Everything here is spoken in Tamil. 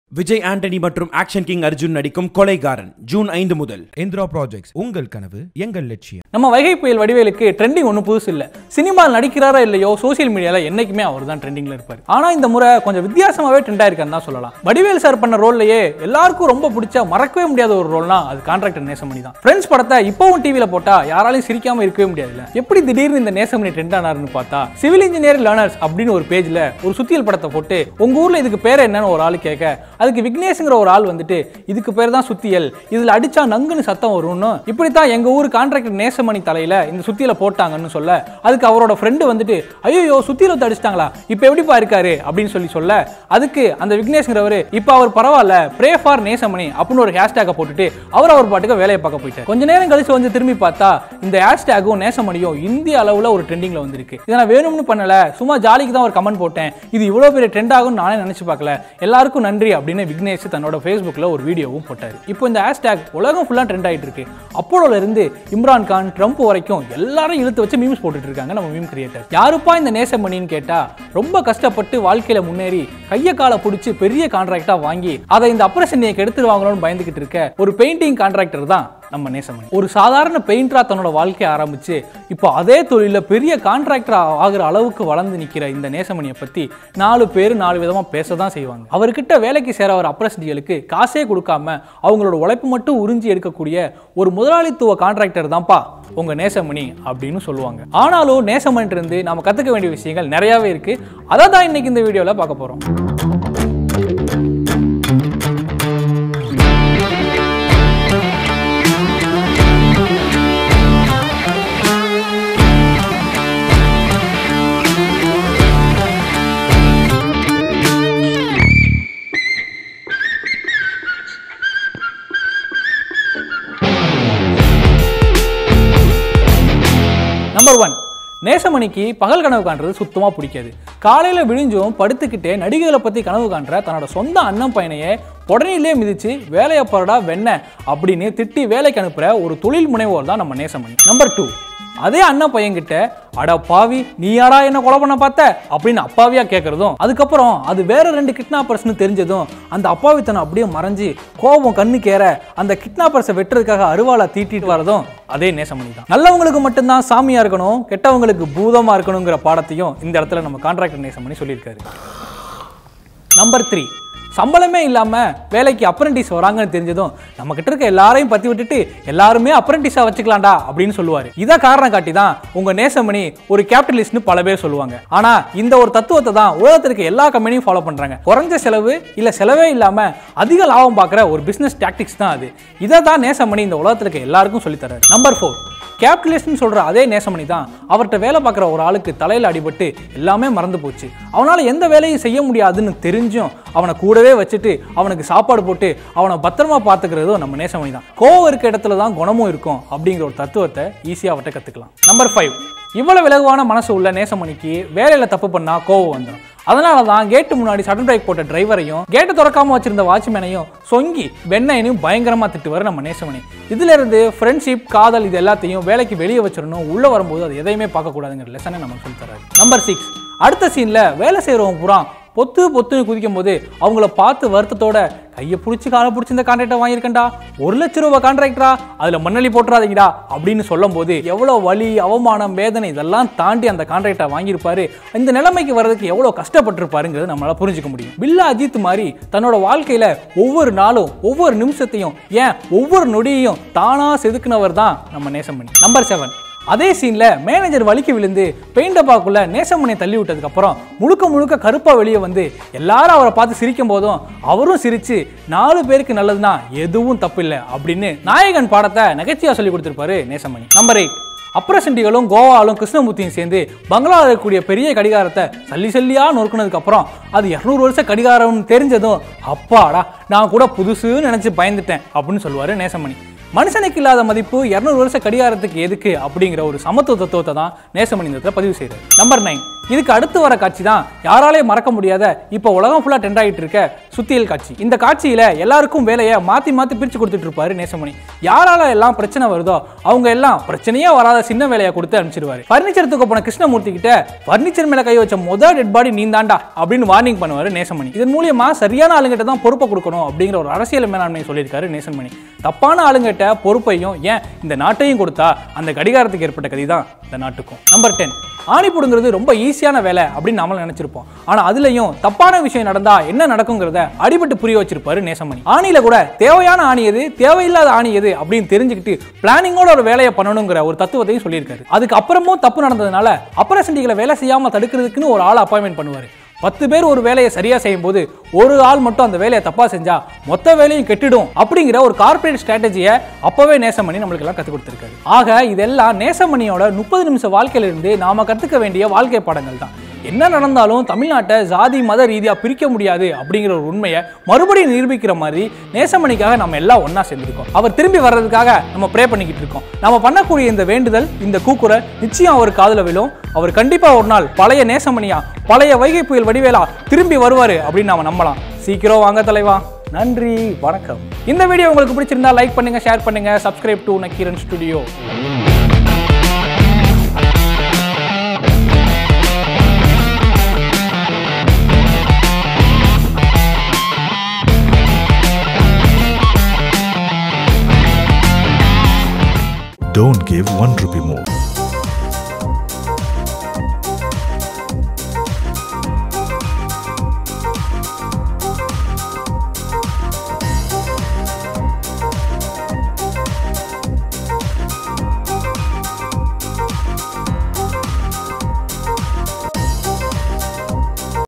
விஜய் ஆண்டனி மற்றும் ஆக்ஷன் கிங் அர்ஜுன் நடிக்கும் கொலைகாரன் ஜூன் ஐந்து முதல் இந்திரா ப்ராஜெக்ட்ஸ் உங்கள் கனவு எங்கள் லட்சியம் நம்ம வைகை புயல் வடிவேலுக்கு ட்ரெண்டிங் ஒன்றும் புதுசு இல்லை சினிமாவில் நடிக்கிறாரா இல்லையோ சோஷியல் மீடியாவில் என்னைக்குமே அவர் தான் ட்ரெண்டிங்கில் இருப்பார் ஆனால் இந்த முறை கொஞ்சம் வித்தியாசமாகவே ட்ரெண்ட் ஆயிருக்கான்னு தான் சொல்லலாம் வடிவேல் சார் பண்ண ரோல்லையே எல்லாருக்கும் ரொம்ப பிடிச்ச மறக்கவே முடியாத ஒரு ரோல்னா அது கான்ட்ராக்டர் நேசமணி தான் ஃப்ரெண்ட்ஸ் படத்தை இப்போவும் டிவியில் போட்டால் யாராலையும் சிரிக்காம இருக்கவே முடியாதுல்ல எப்படி திடீர்னு இந்த நேசமணி ட்ரெண்ட் ஆனாருன்னு பார்த்தா சிவில் இன்ஜினியர் லேர்னர்ஸ் அப்படின்னு ஒரு பேஜில் ஒரு சுத்தியல் படத்தை போட்டு உங்க ஊர்ல இதுக்கு பேர் என்னன்னு ஒரு ஆள் கேட்க அதுக்கு விக்னேஷ்ங்கிற ஒரு ஆள் வந்துட்டு இதுக்கு பேர் தான் சுத்தியல் இதுல அடிச்சா நங்குன்னு சத்தம் வரும்னு இப்படித்தான் எங்க ஊர் கான்ட்ராக்டர் நேசமணி தலையில இந்த சுத்தியலை போட்டாங்கன்னு சொல்ல அதுக்கு அவரோட ஃப்ரெண்டு வந்துட்டு ஐயோ சுத்தியல வந்து அடிச்சிட்டாங்களா இப்போ எப்படிப்பா இருக்காரு அப்படின்னு சொல்லி சொல்ல அதுக்கு அந்த விக்னேஷ்ங்கிறவர் இப்போ அவர் பரவாயில்ல ப்ரே ஃபார் நேசமணி அப்படின்னு ஒரு ஹேஷ்டேக்கை போட்டுட்டு அவர் அவர் பாட்டுக்கு வேலையை பார்க்க போயிட்டார் கொஞ்ச நேரம் கழிச்சு வந்து திரும்பி பார்த்தா இந்த ஹேஷ்டேக்கும் நேசமணியும் இந்திய அளவுல ஒரு ட்ரெண்டிங்ல வந்திருக்கு இதை நான் வேணும்னு பண்ணல சும்மா ஜாலிக்கு தான் ஒரு கமெண்ட் போட்டேன் இது இவ்வளவு பெரிய ட்ரெண்ட் ஆகும் நானே நினைச்சு பார்க்கல எல்லாருக்கும் நன்றி அப்படின்னு விக்னேஷ் தன்னோட ஃபேஸ்புக்ல ஒரு வீடியோவும் போட்டாரு இப்போ இந்த ஹேஷ்டேக் உலகம் ஃபுல்லா ட்ரெண்ட் ஆயிட்டு இருக்கு அப்போலோல இருந்து இம்ரான் கான் ட்ரம்ப் வரைக்கும் எல்லாரும் இழுத்து வச்சு மீம்ஸ் போட்டுட்டு இருக்காங்க நம்ம மீம் கிரியேட்டர் யாருப்பா இந்த நேசமணின்னு கேட்டா ரொம்ப கஷ்டப்பட்டு வாழ்க்கையில முன்னேறி கைய காலை பிடிச்சி பெரிய கான்ட்ராக்டா வாங்கி அதை இந்த அப்ரேஷன் கெடுத்துருவாங்களோன்னு பயந்துகிட்டு இருக்க ஒரு பெயிண்டிங் கான்ட்ராக்டர் தான் நம்ம நேசமணி ஒரு சாதாரண பெயிண்டரா தன்னோட வாழ்க்கையை ஆரம்பிச்சு இப்போ அதே தொழில பெரிய கான்ட்ராக்டர் ஆகிற அளவுக்கு வளர்ந்து நிக்கிற இந்த நேசமணியை பத்தி நாலு பேர் நாலு விதமா பேச தான் செய்வாங்க அவர்கிட்ட வேலைக்கு சேர ஒரு அப்ரஸ்டிகளுக்கு காசே கொடுக்காம அவங்களோட உழைப்பு மட்டும் உறிஞ்சி எடுக்கக்கூடிய ஒரு முதலாளித்துவ கான்ட்ராக்டர் தான்ப்பா உங்க நேசமணி அப்படின்னு சொல்லுவாங்க ஆனாலும் நேசமணிட்டு இருந்து நாம கத்துக்க வேண்டிய விஷயங்கள் நிறையவே இருக்கு அதை தான் இன்னைக்கு இந்த வீடியோல பார்க்க போறோம் நம்பர் ஒன் நேசமணிக்கு பகல் கனவு காண்றது சுத்தமா பிடிக்காது காலையில விழிஞ்சும் படுத்துக்கிட்டே நடிகைகளை பத்தி கனவு காண்ற தன்னோட சொந்த அண்ணன் பையனையே உடனே மிதிச்சு வேலையை போறடா வெண்ண அப்படின்னு திட்டி வேலைக்கு அனுப்புற ஒரு தொழில் முனைவோர் தான் நம்ம நேசமணி நம்பர் டூ அதே அண்ணன் பையன்கிட்ட அட பாவி நீ யாரா என்ன கொலை பண்ண பார்த்த அப்படின்னு அப்பாவியா கேட்கறதும் அதுக்கப்புறம் அது வேற ரெண்டு கிட்னாப்பர்ஸ்னு தெரிஞ்சதும் அந்த அப்பாவித்தனம் அப்படியே மறைஞ்சு கோபம் கண்ணுக்கு ஏற அந்த கிட்னாப்பர்ஸை வெட்டுறதுக்காக அருவாளை தீட்டிட்டு வரதும் அதே நேசமணி தான் நல்லவங்களுக்கு மட்டும்தான் சாமியா இருக்கணும் கெட்டவங்களுக்கு பூதமா இருக்கணுங்கிற பாடத்தையும் இந்த இடத்துல நம்ம கான்ட்ராக்டர் நேசமணி சொல்லியிருக்காரு நம்பர் த்ரீ சம்பளமே இல்லாம வேலைக்கு அப்ரண்டிஸ் வராங்கன்னு தெரிஞ்சதும் நம்ம கிட்ட இருக்க எல்லாரையும் பத்தி விட்டுட்டு எல்லாருமே அப்ரண்டிஸா வச்சுக்கலாம்டா அப்படின்னு சொல்லுவாரு இதை காரணம் காட்டி தான் உங்க நேசமணி ஒரு கேபிட்டலிஸ்ட்னு பல பேர் சொல்லுவாங்க ஆனா இந்த ஒரு தத்துவத்தை தான் உலகத்தில் இருக்க எல்லா கம்பெனியும் ஃபாலோ பண்றாங்க குறைஞ்ச செலவு இல்ல செலவே இல்லாம அதிக லாபம் பார்க்குற ஒரு பிசினஸ் டாக்டிக்ஸ் தான் அது இதை தான் நேசமணி இந்த உலகத்தில் இருக்க எல்லாருக்கும் சொல்லித்தராரு நம்பர் ஃபோர் கேபிட்டலிஸ்ட்னு சொல்ற அதே நேசமணி தான் அவர்கிட்ட வேலை பார்க்குற ஒரு ஆளுக்கு தலையில் அடிபட்டு எல்லாமே மறந்து போச்சு அவனால் எந்த வேலையும் செய்ய முடியாதுன்னு தெரிஞ்சும் அவனை கூடவே வச்சுட்டு அவனுக்கு சாப்பாடு போட்டு அவனை பத்திரமா பார்த்துக்கிறதும் நம்ம நேசமணி தான் கோவம் இருக்க இடத்துல தான் குணமும் இருக்கும் அப்படிங்கிற ஒரு தத்துவத்தை ஈஸியாக அவர்கிட்ட கற்றுக்கலாம் நம்பர் ஃபைவ் இவ்வளவு விலகுவான மனசு உள்ள நேசமணிக்கு வேலையில் தப்பு பண்ணா கோவம் வந்துடும் அதனால தான் கேட்டு முன்னாடி சடன் பிரேக் போட்ட டிரைவரையும் கேட்டை திறக்காம வச்சிருந்த வாட்ச்மேனையும் சொங்கி வெண்ணையனையும் பயங்கரமா திட்டுவார் நம்ம நேசமணி இதுல இருந்து ஃப்ரெண்ட்ஷிப் காதல் இது எல்லாத்தையும் வேலைக்கு வெளியே வச்சிடணும் உள்ள வரும்போது அது எதையுமே பார்க்க கூடாதுங்கிற லெசனை நமக்கு சொல்லி தராரு நம்பர் சிக்ஸ் அடுத்த சீன்ல வேலை செய்யறவங்க பூரா பொத்து பொத்துன்னு குதிக்கும் போது அவங்கள பார்த்து வருத்தத்தோட கையை பிடிச்சி காலை பிடிச்சி இந்த கான்ட்ராக்டை வாங்கியிருக்கேன்டா ஒரு லட்ச ரூபாய் கான்ட்ராக்டரா அதில் மண்ணலி போட்டுறாதீங்கடா அப்படின்னு சொல்லும் போது எவ்வளோ வலி அவமானம் வேதனை இதெல்லாம் தாண்டி அந்த கான்ட்ராக்டை வாங்கியிருப்பாரு இந்த நிலைமைக்கு வர்றதுக்கு எவ்வளோ கஷ்டப்பட்டிருப்பாருங்கிறது நம்மளால புரிஞ்சுக்க முடியும் பில்லா அஜித் மாதிரி தன்னோட வாழ்க்கையில ஒவ்வொரு நாளும் ஒவ்வொரு நிமிஷத்தையும் ஏன் ஒவ்வொரு நொடியையும் தானா செதுக்குனவர் தான் நம்ம நேசமணி நம்பர் செவன் அதே சீன்ல மேனேஜர் வலிக்கு விழுந்து பெயிண்ட் டப்பாக்குள்ள நேசமணியை தள்ளி விட்டதுக்கு அப்புறம் முழுக்க முழுக்க கருப்பா வெளியே வந்து எல்லாரும் அவரை பார்த்து சிரிக்கும் போதும் அவரும் சிரிச்சு நாலு பேருக்கு நல்லதுன்னா எதுவும் தப்பில்லை அப்படின்னு நாயகன் பாடத்தை நகைச்சுவையா சொல்லி கொடுத்திருப்பாரு நேசமணி நம்பர் எயிட் அப்ரசண்டிகளும் கோவாலும் கிருஷ்ணமூர்த்தியும் சேர்ந்து பங்களாவில் இருக்கக்கூடிய பெரிய கடிகாரத்தை சல்லி சல்லியா நொறுக்குனதுக்கு அப்புறம் அது இரநூறு வருஷ கடிகாரம்னு தெரிஞ்சதும் அப்பாடா நான் கூட புதுசுன்னு நினைச்சு பயந்துட்டேன் அப்படின்னு சொல்லுவாரு நேசமணி மனுஷனுக்கு இல்லாத மதிப்பு இரநூறு வருஷ கடிகாரத்துக்கு எதுக்கு அப்படிங்கிற ஒரு சமத்துவ தத்துவத்தை தான் நேசமணி இந்த இடத்துல பதிவு செய்கிறார் நம்பர் நைன் இதுக்கு அடுத்து வர காட்சி தான் யாராலையும் மறக்க முடியாத இப்போ உலகம் ஃபுல்லாக ட்ரெண்ட் ஆகிட்டு இருக்க சுத்தியல் காட்சி இந்த காட்சியில எல்லாருக்கும் வேலையை மாத்தி மாத்தி பிரிச்சு கொடுத்துட்டு இருப்பாரு நேசமணி யாரால எல்லாம் பிரச்சனை வருதோ அவங்க எல்லாம் பிரச்சனையே வராத சின்ன வேலையை கொடுத்து அனுப்பிச்சிருவாரு ஃபர்னிச்சர் தூக்க போன கிருஷ்ணமூர்த்தி கிட்ட ஃபர்னிச்சர் மேல கை வச்ச முதல் டெட் பாடி நீ தாண்டா அப்படின்னு வார்னிங் பண்ணுவாரு நேசமணி இதன் மூலியமா சரியான ஆளுங்கிட்ட தான் பொறுப்பை கொடுக்கணும் அப்படிங்கிற ஒரு அரசியல் மேலாண்மை சொல்லியிருக்காரு நேசன்மணி தப்பான ஆளுங்கிட்ட பொறுப்பையும் ஏன் இந்த நாட்டையும் கொடுத்தா அந்த கடிகாரத்துக்கு ஏற்பட்ட கதி தான் இந்த நாட்டுக்கும் நம்பர் டென் ஆணி புடுங்கிறது ரொம்ப ஈஸியான வேலை அப்படின்னு நாமளும் நினைச்சிருப்போம் ஆனா அதுலயும் தப்பான விஷயம் நடந்தா என்ன நடக்குங்கிறத அடிபட்டு புரிய வச்சிருப்பாரு நேசமணி ஆணியில கூட தேவையான ஆணி எது தேவையில்லாத ஆணி எது அப்படின்னு தெரிஞ்சுக்கிட்டு பிளானிங்கோட ஒரு வேலையை பண்ணணுங்கிற ஒரு தத்துவத்தையும் சொல்லியிருக்காரு அதுக்கு அப்புறமும் தப்பு நடந்ததுனால அப்ரசண்டிகளை வேலை செய்யாம தடுக்கிறதுக்குன்னு ஒரு ஆளை அப்பாயின்மெண்ட் பண்ணுவாரு பத்து பேர் ஒரு வேலையை சரியா செய்யும் போது ஒரு ஆள் மட்டும் அந்த வேலையை தப்பா செஞ்சா மொத்த வேலையும் கெட்டுடும் அப்படிங்கிற ஒரு கார்ப்பரேட் ஸ்ட்ராட்டஜியை அப்பவே நேசமணி நம்மளுக்கு எல்லாம் கற்றுக் கொடுத்துருக்காரு ஆக இதெல்லாம் நேசமணியோட முப்பது நிமிஷ வாழ்க்கையில இருந்து நாம கத்துக்க வேண்டிய வாழ்க்கை பாடங்கள் தான் என்ன நடந்தாலும் தமிழ்நாட்டை ஜாதி மத ரீதியா பிரிக்க முடியாது அப்படிங்கிற ஒரு உண்மையை மறுபடியும் நிரூபிக்கிற மாதிரி நேசமணிக்காக நம்ம எல்லாம் ஒண்ணா சேர்ந்திருக்கோம் அவர் திரும்பி வர்றதுக்காக நம்ம ப்ரே பண்ணிக்கிட்டு இருக்கோம் நம்ம பண்ணக்கூடிய இந்த வேண்டுதல் இந்த கூக்குரல் நிச்சயம் அவர் காதுல விழும் அவர் கண்டிப்பா ஒரு நாள் பழைய நேசமணியா பழைய வைகை புயல் வடிவேலா திரும்பி வருவாரு அப்படின்னு நாம நம்பலாம் சீக்கிரம் வாங்க தலைவா நன்றி வணக்கம் இந்த வீடியோ உங்களுக்கு பிடிச்சிருந்தா லைக் பண்ணுங்க ஷேர் பண்ணுங்க subscribe to Nakkheeran studio Don't give one rupee more.